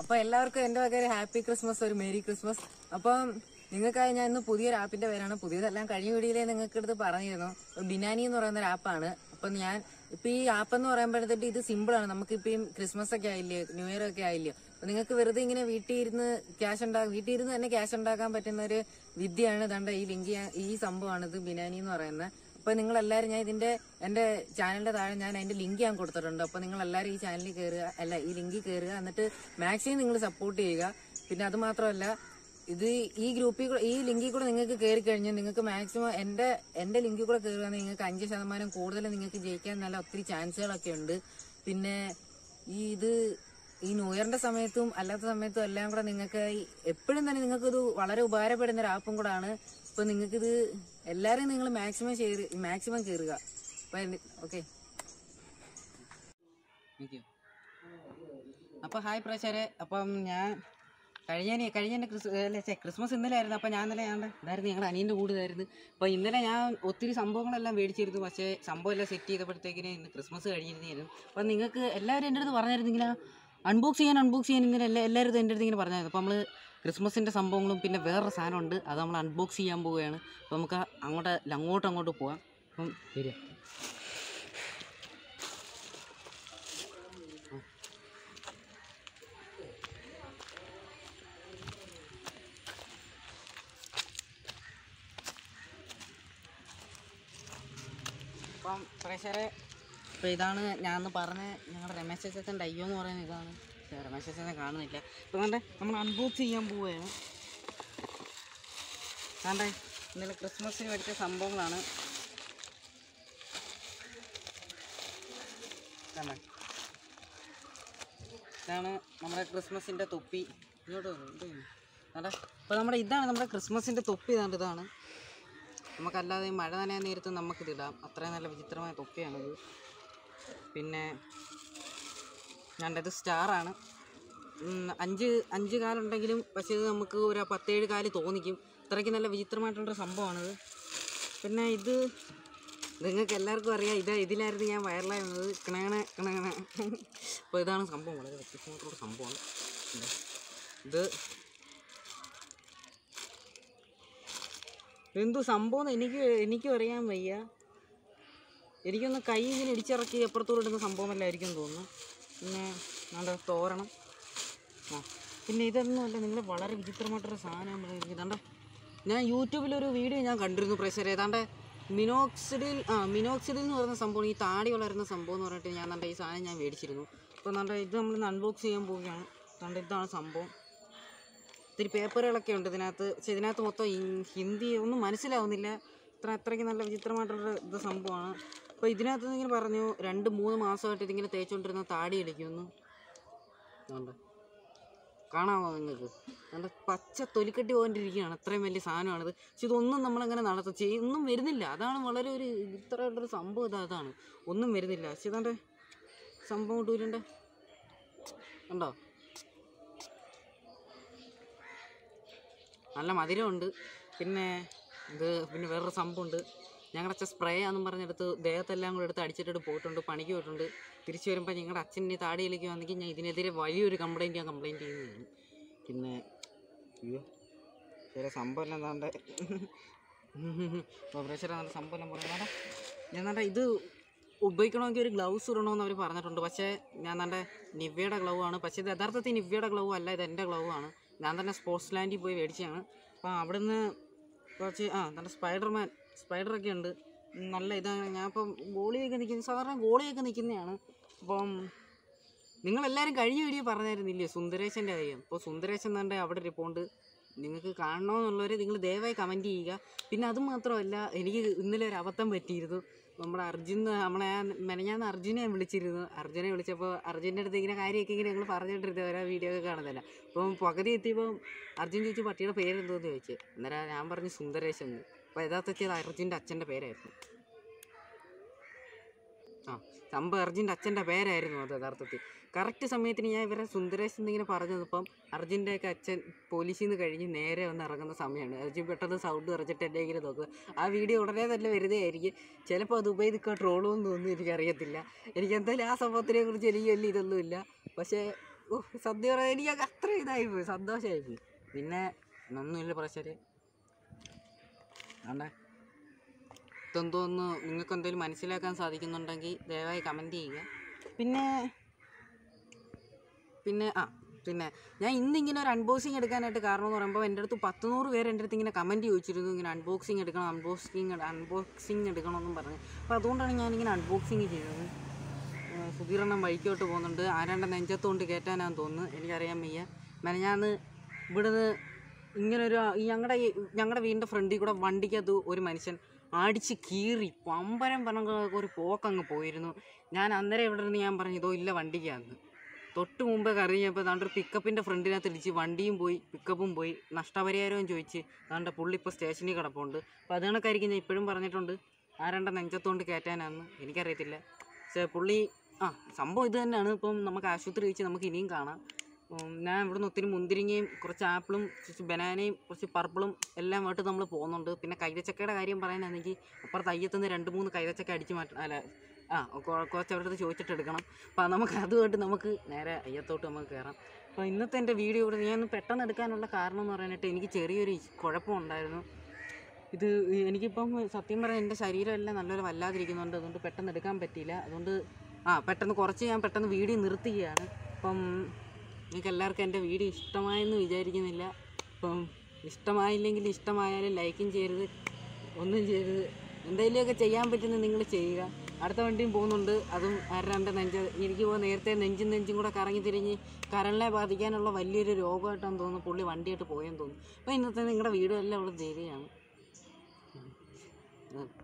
അപ്പൊ എല്ലാവർക്കും എന്റെ വക ഒരു ഹാപ്പി ക്രിസ്മസ് ഒരു മേരി ക്രിസ്മസ് അപ്പം നിങ്ങൾക്കായി ഞാൻ ഇന്ന് പുതിയൊരു ആപ്പിന്റെ പേരാണ് പുതിയതെല്ലാം കഴിഞ്ഞ വീഡിയോയിലേ നിങ്ങൾക്ക് എടുത്ത് പറഞ്ഞിരുന്നു ബിനാനി എന്ന് പറയുന്ന ഒരു ആപ്പാണ് അപ്പൊ ഞാൻ ഇപ്പൊ ഈ ആപ്പ് എന്ന് പറയുമ്പോഴത്തേക്ക് ഇത് സിമ്പിൾ ആണ് നമുക്ക് ഇപ്പൊ ക്രിസ്മസ് ഒക്കെ ആയില്ലേ ന്യൂ ഇയർ ഒക്കെ ആയില്ലേ അപ്പൊ നിങ്ങൾക്ക് വെറുതെ ഇങ്ങനെ വീട്ടിൽ ഇരുന്ന് ക്യാഷ് ഉണ്ടാക്കാം വീട്ടിൽ ഇരുന്ന് തന്നെ ക്യാഷ് ഉണ്ടാക്കാൻ പറ്റുന്ന ഒരു വിദ്യയാണ് ദണ്ട ഈ ലിങ്ക് ഈ സംഭവമാണ് ഇത് ബിനാനി എന്ന് പറയുന്നത് അപ്പൊ നിങ്ങൾ എല്ലാവരും ഞാൻ ഇതിന്റെ എന്റെ ചാനലിന്റെ താഴെ ഞാൻ അതിന്റെ ലിങ്ക് ഞാൻ കൊടുത്തിട്ടുണ്ട് അപ്പൊ നിങ്ങൾ എല്ലാവരും ഈ ചാനലിൽ കയറുക അല്ല ഈ ലിങ്കിൽ കയറുക എന്നിട്ട് മാക്സിമം നിങ്ങൾ സപ്പോർട്ട് ചെയ്യുക പിന്നെ അത് മാത്രമല്ല ഇത് ഈ ഗ്രൂപ്പിൽ കൂടെ ഈ ലിങ്കിൽ കൂടെ നിങ്ങൾക്ക് കയറി കഴിഞ്ഞാൽ നിങ്ങൾക്ക് മാക്സിമം എന്റെ എന്റെ ലിങ്കിൽ കൂടെ കയറുകയാണെങ്കിൽ നിങ്ങൾക്ക് അഞ്ച് ശതമാനം കൂടുതൽ നിങ്ങൾക്ക് ജയിക്കാൻ നല്ല ഒത്തിരി ചാൻസുകളൊക്കെ ഉണ്ട് പിന്നെ ഈ ഇത് ഈ ന്യൂ ഇയറിന്റെ സമയത്തും അല്ലാത്ത സമയത്തും എല്ലാം കൂടെ നിങ്ങൾക്ക് എപ്പോഴും തന്നെ നിങ്ങൾക്ക് ഇത് വളരെ ഉപകാരപ്പെടുന്ന ഒരു ആപ്പും കൂടാണ് ഇപ്പൊ നിങ്ങൾക്ക് ഇത് എല്ലാരും നിങ്ങൾ മാക്സിമം ഷെയർ മാക്സിമം കയറുക ഓക്കെ അപ്പൊ ഹായ് പ്രേക്ഷകരെ അപ്പം ഞാൻ കഴിഞ്ഞ കഴിഞ്ഞ എൻ്റെ ക്രിസ് അല്ല ഛെ, ക്രിസ്മസ് ഇന്നലെ ആയിരുന്നു അപ്പം ഞാൻ ഇന്നലെ ഞാൻ ഇതായിരുന്നു ഞങ്ങളുടെ അനിയൻ്റെ കൂടെ ഇതായിരുന്നു അപ്പോൾ ഇന്നലെ ഞാൻ ഒത്തിരി സംഭവങ്ങളെല്ലാം മേടിച്ചിരുന്നു പക്ഷേ സംഭവം എല്ലാം സെറ്റ് ചെയ്തപ്പോഴത്തേക്കിന് ഇന്ന് ക്രിസ്മസ് കഴിഞ്ഞിരുന്നായിരുന്നു അപ്പം നിങ്ങൾക്ക് എല്ലാവരും എൻ്റെ അടുത്ത് പറഞ്ഞായിരുന്നു ഇങ്ങനെ അൺബോക്സ് ചെയ്യാൻ അൺബോക്സ് ചെയ്യാൻ ഇങ്ങനെ എല്ലാ എല്ലാവരും എൻ്റെ അടുത്ത് ഇങ്ങനെ പറഞ്ഞായിരുന്നു അപ്പോൾ നമ്മൾ ക്രിസ്മസിൻ്റെ സംഭവങ്ങളും പിന്നെ വേറൊരു സാധനമുണ്ട് അത് നമ്മൾ അൺബോക്സ് ചെയ്യാൻ പോവുകയാണ് അപ്പോൾ നമുക്ക് അങ്ങോട്ട് അങ്ങോട്ട് അങ്ങോട്ട് പോവാം അപ്പം ശരിയാ അപ്പം പ്രേക്ഷകരെ ഇപ്പം ഇതാണ് ഞാൻ അന്ന് പറഞ്ഞ ഞങ്ങളുടെ രമേശ് ചേച്ചൻ്റെ അയ്യോ എന്ന് പറയുന്ന ഇതാണ് പക്ഷേ രമേശ് ചേച്ചനെ കാണുന്നില്ല ഇപ്പം കണ്ടേ നമ്മൾ അൺബോക്സ് ചെയ്യാൻ പോവുകയാണ് കണ്ടേ ഇന്നലെ ക്രിസ്മസിന് മേടിച്ച സംഭവങ്ങളാണ് കണ്ടേ ഇതാണ് നമ്മുടെ ക്രിസ്മസിൻ്റെ തൊപ്പി ഇങ്ങോട്ട് വരൂ, ഇങ്ങോട്ട് വരൂ. കണ്ടേ ഇപ്പോൾ നമ്മുടെ ഇതാണ് നമ്മുടെ ക്രിസ്മസിൻ്റെ തൊപ്പി ഇതാണ്ട് ഇതാണ് നമുക്കല്ലാതെ ഈ മഴ നനയാൻ നേരത്ത് നമുക്കിതിടാം അത്രയും നല്ല വിചിത്രമായ തൊപ്പിയാണിത് പിന്നെ ഞാണ്ടത് സ്റ്റാറാണ് ഉം, അഞ്ച് അഞ്ച് കാലുണ്ടെങ്കിലും പക്ഷേ ഇത് നമുക്ക് ഒരു പത്തേഴ് കാല് തോന്നിക്കും അത്രയ്ക്ക് നല്ല വിചിത്രമായിട്ടുള്ളൊരു സംഭവമാണിത് പിന്നെ ഇത് നിങ്ങൾക്ക് എല്ലാവർക്കും അറിയാം ഇത് ഇതിലായിരുന്നു ഞാൻ വൈറലായി വന്നത് കിണകണ കിണകണ അപ്പോൾ ഇതാണ് സംഭവം വളരെ വ്യത്യസ്തമായിട്ടുള്ള സംഭവമാണ് ഇത് ഇത് എന്തു സംഭവം എനിക്ക് എനിക്കും അറിയാൻ വയ്യ എനിക്കൊന്ന് കൈ ഇങ്ങനെ ഇടിച്ചിറക്കി അപ്പുറത്തൂടെ ഇടുന്ന സംഭവമല്ലായിരിക്കും തോന്നുന്നു പിന്നെ നമ്മുടെ തോരണം ആ പിന്നെ ഇതൊന്നുമല്ല നിങ്ങൾ വളരെ വിചിത്രമായിട്ടൊരു സാധനം ഇതാണ്ട് ഞാൻ യൂട്യൂബിലൊരു വീഡിയോ ഞാൻ കണ്ടിരുന്നു പ്രഷർ ഏതാണ്ട് മിനോക്സിഡിൽ ആ മിനോക്സിഡിൽ എന്ന് പറയുന്ന സംഭവം ഈ താടി വളരുന്ന സംഭവം എന്ന് പറഞ്ഞിട്ട് ഞാൻ കണ്ട ഈ സാധനം ഞാൻ മേടിച്ചിരുന്നു അപ്പോൾ നല്ല ഇത് നമ്മൾ അൺബോക്സ് ചെയ്യാൻ പോവുകയാണ് കണ്ട ഇതാണ് സംഭവം ഇത്തിരി പേപ്പറുകളൊക്കെ ഉണ്ട് ഇതിനകത്ത് പക്ഷെ ഇതിനകത്ത് മൊത്തം ഇ- ഹിന്ദി ഒന്നും മനസ്സിലാവുന്നില്ല ഇത്ര അത്രയ്ക്ക് നല്ല വിചിത്രമായിട്ടുള്ള ഇത് സംഭവമാണ് അപ്പോൾ ഇതിനകത്ത് നിന്ന് ഇങ്ങനെ പറഞ്ഞു രണ്ട് മൂന്ന് മാസമായിട്ട് ഇതിങ്ങനെ തേച്ചുകൊണ്ടിരുന്ന താടി അടിക്കുന്നു അതുകൊണ്ട് കാണാമോ നിങ്ങൾക്ക് നല്ല പച്ച തൊലിക്കെട്ടി പോകൊണ്ടിരിക്കുകയാണ് അത്രയും വലിയ സാധനമാണിത് പക്ഷെ ഇതൊന്നും നമ്മളങ്ങനെ നടത്തും ചെയ്യും ഒന്നും വരുന്നില്ല അതാണ് വളരെ ഒരു ഇത്രയുള്ളൊരു സംഭവം ഇത് അതാണ് ഒന്നും വരുന്നില്ല പക്ഷെ ഇതാണ്ട് സംഭവം ഇട്ടൂരുണ്ട് കണ്ടോ നല്ല മധുരമുണ്ട് പിന്നെ ഇത് പിന്നെ വേറൊരു സംഭവമുണ്ട് ഞങ്ങളുടെ അച്ഛൻ സ്പ്രേ ആണെന്നും പറഞ്ഞെടുത്ത് ദേഹത്തെല്ലാം കൂടെ എടുത്ത് അടിച്ചിട്ട് പോയിട്ടുണ്ട് പണിക്ക് പോയിട്ടുണ്ട് തിരിച്ചു വരുമ്പോൾ ഞങ്ങളുടെ അച്ഛൻ ഇനി താടിയിലേക്ക് വന്നെങ്കിൽ ഞാൻ ഇതിനെതിരെ വലിയൊരു കംപ്ലൈൻറ്റ് ഞാൻ കംപ്ലൈൻറ്റ് ചെയ്യുന്നതാണ് പിന്നെ അയ്യോ ചില സംഭവം എല്ലാം എന്താണ്ട് പ്രഷർ നല്ല സംഭവം എല്ലാം പറയുന്നത് ഞാൻ എന്താ ഇത് ഉപയോഗിക്കണമെങ്കിൽ ഒരു ഗ്ലൗസ് ഇടണമെന്ന് അവർ പറഞ്ഞിട്ടുണ്ട് പക്ഷേ ഞാൻ തന്നെ നിവ്യയുടെ ഗ്ലൗ ആണ് പക്ഷേ ഇത് യഥാർത്ഥത്തിൽ നിവ്യയുടെ ഗ്ലൗ അല്ല ഇത് എൻ്റെ ഗ്ലൗ ആണ് ഞാൻ തന്നെ സ്പോർട്സ് ലാൻഡിൽ പോയി മേടിച്ചതാണ് അപ്പോൾ അവിടുന്ന് കുറച്ച് ആ നല്ല സ്പൈഡർമാൻ സ്പൈഡറൊക്കെ ഉണ്ട് ഉം, നല്ല ഇതാണ് ഞാൻ ഇപ്പം ഗോളിയൊക്കെ നിൽക്കുന്നത് സാധാരണ ഗോളിയൊക്കെ നിൽക്കുന്നതാണ് അപ്പം നിങ്ങളെല്ലാവരും കഴിഞ്ഞ വീഡിയോ പറഞ്ഞായിരുന്നില്ലേ സുന്ദരേശൻ്റെ കാര്യം അപ്പോൾ സുന്ദരേശൻ തന്നെ അവിടെ ഇരിപ്പുണ്ട് നിങ്ങൾക്ക് കാണണമെന്നുള്ളവർ നിങ്ങൾ ദയവായി കമൻറ്റ് ചെയ്യുക പിന്നെ അത് മാത്രമല്ല എനിക്ക് ഇന്നലെ ഒരു അബദ്ധം പറ്റിയിരുന്നു നമ്മുടെ അർജുൻ നമ്മളെ ആ മെനഞ്ഞാന്ന് അർജുനെ വിളിച്ചിരുന്നു അർജുനെ വിളിച്ചപ്പോൾ അർജുൻ്റെ അടുത്ത് ഇങ്ങനെ കാര്യമൊക്കെ ഇങ്ങനെ ഞങ്ങൾ പറഞ്ഞുകൊണ്ടിരുന്നത് ഓരോ വീഡിയോ ഒക്കെ കാണുന്നില്ല അപ്പം പകുതി എത്തിയപ്പോൾ അർജുൻ ചോദിച്ചു പട്ടിയുടെ പേരെന്തോന്ന് ചോദിച്ചു അന്നേരം ഞാൻ പറഞ്ഞു സുന്ദരേശൻ എന്ന് അപ്പോൾ യഥാർത്ഥത്തിൽ അത് അർജുൻ്റെ അച്ഛൻ്റെ പേരായിരുന്നു ആ സംഭവം അർജുൻ്റെ അച്ഛൻ്റെ പേരായിരുന്നു അത് യഥാർത്ഥത്തിൽ കറക്റ്റ് സമയത്തിന് ഞാൻ ഇവരെ സുന്ദരേശ് എന്നിങ്ങനെ പറഞ്ഞപ്പം അർജുൻ്റെയൊക്കെ അച്ഛൻ പോലീസിൽ നിന്ന് കഴിഞ്ഞ് നേരെ വന്ന് ഇറങ്ങുന്ന സമയമാണ് അർജുൻ പെട്ടെന്ന് സൗണ്ട് കുറച്ചിട്ട് എന്നെ ഇങ്ങനെ നോക്കുക ആ വീഡിയോ ഉടനെ തന്നെ വെറുതെ ആയിരിക്കും ചിലപ്പോൾ അത് ഉപയോഗിക്കാൻ ട്രോളുമെന്ന് തോന്നുന്നു എനിക്കറിയത്തില്ല എനിക്ക് എന്തായാലും ആ സംഭവത്തിനെ കുറിച്ച് എനിക്ക് വലിയ ഇതൊന്നുമില്ല പക്ഷേ ഓ സദ്യ പറയാൻ എനിക്ക് അത്ര ഇതായി പോയി സന്തോഷമായി പോയി പിന്നെ ഒന്നുമില്ല പ്രശ്നം ആണ്ടേ ഇതെന്തോന്ന് നിങ്ങൾക്ക് എന്തെങ്കിലും മനസ്സിലാക്കാൻ സാധിക്കുന്നുണ്ടെങ്കിൽ ദയവായി കമൻറ്റ് ചെയ്യുക പിന്നെ പിന്നെ ആ പിന്നെ ഞാൻ ഇന്നിങ്ങനെ ഒരു അൺബോക്സിങ് എടുക്കാനായിട്ട് കാരണം എന്ന് പറയുമ്പോൾ എൻ്റെ അടുത്ത് പത്ത് നൂറ് പേര് എൻ്റെ അടുത്ത് ഇങ്ങനെ കമൻറ്റ് ചോദിച്ചിരുന്നു ഇങ്ങനെ അൺബോക്സിങ് എടുക്കണം അൺബോക്സിങ് അൺബോക്സിങ് എടുക്കണമെന്നും പറഞ്ഞ് അപ്പോൾ അതുകൊണ്ടാണ് ഞാനിങ്ങനെ അൺബോക്സിങ് ചെയ്തത് ഏഹ് സുധീറെണ്ണം വഴിക്കോട്ട് പോകുന്നുണ്ട് ആരാണ്ട നെഞ്ചത്തോണ്ട് കയറ്റാനാന്ന് തോന്നുന്നു എനിക്കറിയാൻ വയ്യ മെനഞ്ഞാന്ന് ഇവിടുന്ന് ഇങ്ങനൊരു ഈ ഞങ്ങളുടെ ഈ ഞങ്ങളുടെ വീടിൻ്റെ ഫ്രണ്ടിൽ കൂടെ വണ്ടിക്കകത്ത് ഒരു മനുഷ്യൻ അടിച്ച് കീറി പമ്പരം പറഞ്ഞ ഒരു പോക്കങ്ങ് പോയിരുന്നു ഞാൻ അന്നേരം ഇവിടെ നിന്ന് ഞാൻ പറഞ്ഞു ഇതോ ഇല്ല വണ്ടിക്കാന്ന് തൊട്ട് മുമ്പേ കറിഞ്ഞപ്പോൾ ദാണ്ട് ഒരു പിക്കപ്പിൻ്റെ ഫ്രണ്ടിനകത്ത് ഇടിച്ച് വണ്ടിയും പോയി പിക്കപ്പും പോയി നഷ്ടപരിഹാരവും ചോദിച്ച് ദാണ്ട പുള്ളി ഇപ്പോൾ സ്റ്റേഷനിൽ കിടപ്പുണ്ട് അപ്പോൾ അത് കണക്കായിരിക്കും ഞാൻ ഇപ്പോഴും പറഞ്ഞിട്ടുണ്ട് ആരണ്ട നെഞ്ചത്തോണ്ട് കയറ്റാനാന്ന് എനിക്കറിയത്തില്ല പക്ഷേ പുള്ളി ആ സംഭവം ഇത് തന്നെയാണ് ഇപ്പം നമുക്ക് ആശുപത്രി വെച്ച് നമുക്ക് ഇനിയും കാണാം ഉം, ഞാൻ ഇവിടുന്ന് ഒത്തിരി മുന്തിരിങ്ങയും കുറച്ച് ആപ്പിളും കുറച്ച് ബനാനയും കുറച്ച് പർപ്പിളും എല്ലാം ആയിട്ട് നമ്മൾ പോകുന്നുണ്ട് പിന്നെ കൈതച്ചക്കയുടെ കാര്യം പറയാനാണെങ്കിൽ അപ്പുറത്ത് അയ്യത്തുനിന്ന് രണ്ട് മൂന്ന് കൈതച്ചക്ക അടിച്ച് മാറ്റ അല്ല ആ കൊ- കുറച്ച് അവരുടെ അടുത്ത് ചോദിച്ചിട്ട് എടുക്കണം അപ്പോൾ നമുക്ക് അതുമായിട്ട് നമുക്ക് നേരെ അയ്യത്തോട്ട് നമുക്ക് കയറാം അപ്പോൾ ഇന്നത്തെ എൻ്റെ വീഡിയോ ഇവിടെ ഞാൻ ഒന്ന് പെട്ടെന്ന് എടുക്കാനുള്ള കാരണം എന്ന് പറയാനായിട്ട് എനിക്ക് ചെറിയൊരു കുഴപ്പമുണ്ടായിരുന്നു ഇത് എനിക്കിപ്പം സത്യം പറയാൻ എൻ്റെ ശരീരമെല്ലാം നല്ലപോലെ വല്ലാതിരിക്കുന്നുണ്ട് അതുകൊണ്ട് പെട്ടെന്ന് എടുക്കാൻ പറ്റിയില്ല അതുകൊണ്ട് ആ പെട്ടെന്ന് കുറച്ച് ഞാൻ പെട്ടെന്ന് വീഡിയോ നിർത്തുകയാണ് അപ്പം നിങ്ങൾക്ക് എല്ലാവർക്കും എൻ്റെ വീഡിയോ ഇഷ്ടമായെന്ന് വിചാരിക്കുന്നില്ല അപ്പം ഇഷ്ടമായില്ലെങ്കിൽ ഇഷ്ടമായാലും ലൈക്കും ചെയ്യരുത് ഒന്നും ചെയ്യരുത് എന്തെങ്കിലുമൊക്കെ ചെയ്യാൻ പറ്റുന്ന നിങ്ങൾ ചെയ്യുക അടുത്ത വണ്ടിയും പോകുന്നുണ്ട് അതും ആരുടെ നെഞ്ച് എനിക്ക് പോകുന്ന നേരത്തെ നെഞ്ചും നെഞ്ചും കൂടെ കറങ്ങി തിരിഞ്ഞ് കരളിനെ ബാധിക്കാനുള്ള വലിയൊരു രോഗമായിട്ടാണ് തോന്നുന്നു പുള്ളി വണ്ടിയായിട്ട് പോയെന്ന് തോന്നുന്നു അപ്പോൾ ഇന്നത്തെ നിങ്ങളുടെ വീഡിയോ എല്ലാം ഇവിടെ തീരുകയാണ് ഉം.